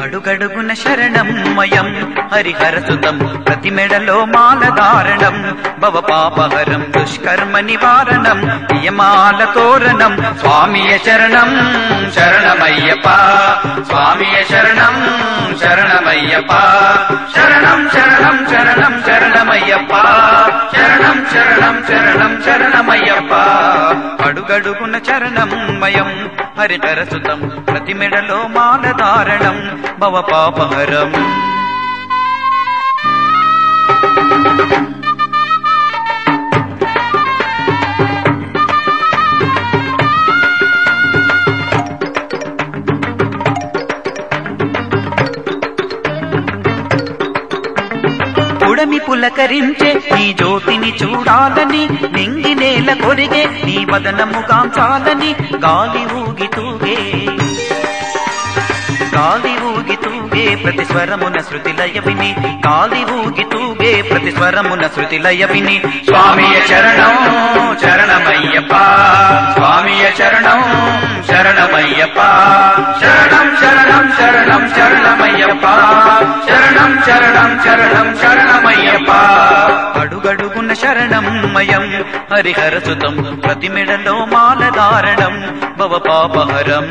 అడుగడుగున శరణమయం హరిహరసుతం ప్రతి మెడలో మాలధారణం భవ పాపహరం దుష్కర్మ నివారణం నియమాల తోరణం స్వామియ శరణం శరణమయ్యప్ప స్వామియ శరణం శరణమయ్యప్ప శరణం శరణం శరణం శరణమయ్యప్ప శరణం శరణం శరణం శరణమయ్యప్ప అడుగడుగున చరణమయం హరిహరసుతం ప్రతి మెడలో మాలధారణం భవ పాపహరం పుడమి పులకరించే నీ జ్యోతిని చూడాలని నింగి నేల కొరిగే నీ వదనము కాంచాలని గాలి ఊగి తూగే గాలి ఊగి తూగే ప్రతి స్వరమున శృతి లయ విని గాలి ఊగి తూగే ప్రతి స్వరమున శృతి లయ విని స్వామియ చరణం చరణమయ్యప్ప స్వామియ చరణం శరణమయ్యప్ప శరణం శరణం శరణం శరణమయ్యప్ప శరణం శరణం శరణం శరణమయ్యప్ప అడుగడుగున శరణమయం హరిహరసుతం ప్రతి మెడలో మాలధారణం భవ పాపహరం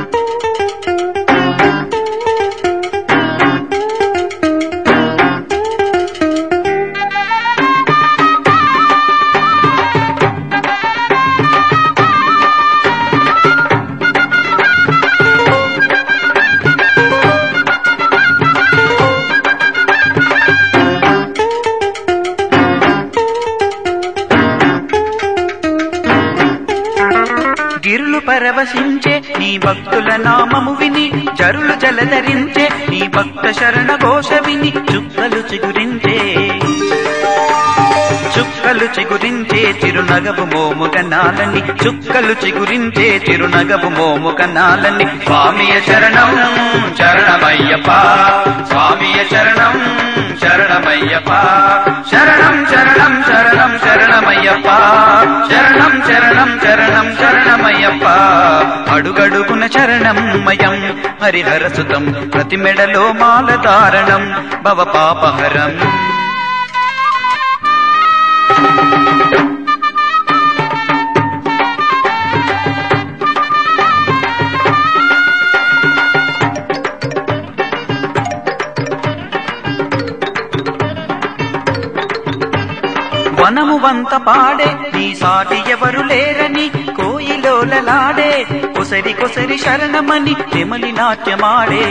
గిరులు పరవశించే నీ భక్తుల నామము విని జరులు జలధరించే నీ భక్త శరణ ఘోష విని చుక్కలు చిగురించే చుక్కలు చిగురించే చిరునగవు మోము కన్నాలని చుక్కలు చిగురించే చిరునగవు మోము కన్నాలని స్వామియ శరణం శరణమయ్యప్ప స్వామియ శరణం శరణమయ్యప్ప శరణం శరణం శరణం శరణమయ్యప్ప శరణం శరణం శరణం శరణమయ్యప్ప అడుగడుగున శరణమయం హరిహరసుతం ప్రతి మెడలో మాలధారణం భవ పాపహరం వనము వంత పాడే నీ సాటి ఎవరు లేరని కోయిలోలలాడే కొసరి కొసరి శరణమని నెమలి నాట్యమాడే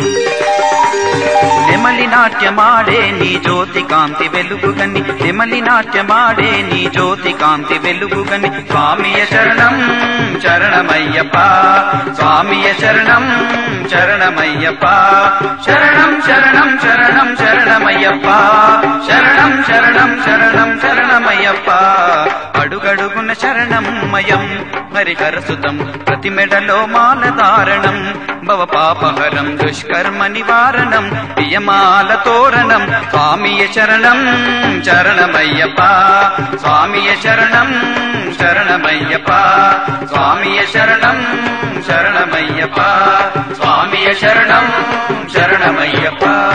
నెమలి నాట్యమాడే నీ జ్యోతి కాంతి వెలుగుగని నెమలి నాట్యమాడే నీ జ్యోతి కాంతి వెలుగుగని స్వామియ శరణం శరణమయ్యప్ప స్వామియ శరణం శరణమయ్యప్ప శరణం శరణం శరణం శరణమయ్యప్ప శరణం శరణం శరణం శరణమయ్యప్ప అడుగడుగున శరణమయం హరిహరసుతం ప్రతి మెడలో మాలధారణం భవ పాపహరం దుష్కర్మ నివారణం నియమాల తోరణం స్వామియ శరణం శరణమయ్యప్ప స్వామియ శరణం శరణమయ్యప్ప స్వామియ శరణం శరణమయ్యప్ప స్వామియ శరణం శరణమయ్యప్ప